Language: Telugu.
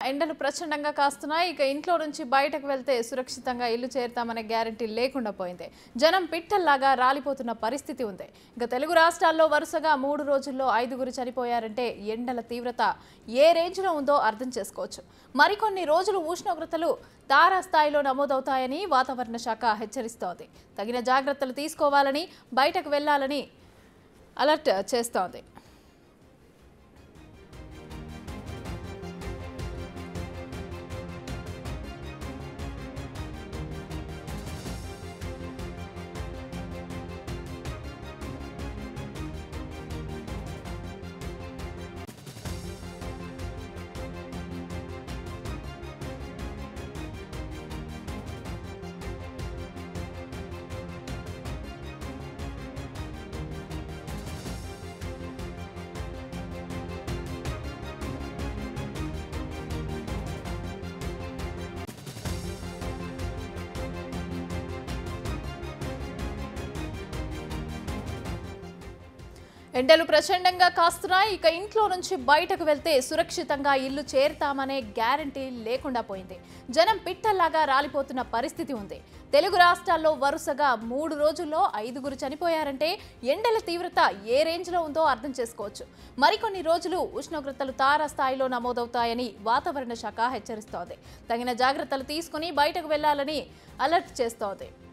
ఎండలు ప్రచండంగా కాస్తున్నాయి ఇక ఇంట్లో నుంచి బయటకు వెళ్తే సురక్షితంగా ఇల్లు చేరుతామనే గ్యారంటీ లేకుండా పోయింది జనం పిట్టల్లాగా రాలిపోతున్న పరిస్థితి ఉంది ఇక తెలుగు రాష్ట్రాల్లో వరుసగా మూడు రోజుల్లో ఐదుగురు చనిపోయారంటే ఎండల తీవ్రత ఏ రేంజ్లో ఉందో అర్థం చేసుకోవచ్చు మరికొన్ని రోజులు ఉష్ణోగ్రతలు తారాస్థాయిలో నమోదవుతాయని వాతావరణ శాఖ హెచ్చరిస్తోంది తగిన జాగ్రత్తలు తీసుకోవాలని బయటకు వెళ్లాలని అలర్ట్ చేస్తోంది ఎండలు ప్రచండంగా కాస్తున్నాయి ఇక ఇంట్లో నుంచి బయటకు వెళ్తే సురక్షితంగా ఇల్లు చేరుతామనే గ్యారంటీ లేకుండా పోయింది జనం పిట్టల్లాగా రాలిపోతున్న పరిస్థితి ఉంది తెలుగు రాష్ట్రాల్లో వరుసగా మూడు రోజుల్లో ఐదుగురు చనిపోయారంటే ఎండల తీవ్రత ఏ రేంజ్లో ఉందో అర్థం చేసుకోవచ్చు మరికొన్ని రోజులు ఉష్ణోగ్రతలు తారా స్థాయిలో నమోదవుతాయని వాతావరణ శాఖ హెచ్చరిస్తోంది తగిన జాగ్రత్తలు తీసుకుని బయటకు వెళ్లాలని అలర్ట్ చేస్తోంది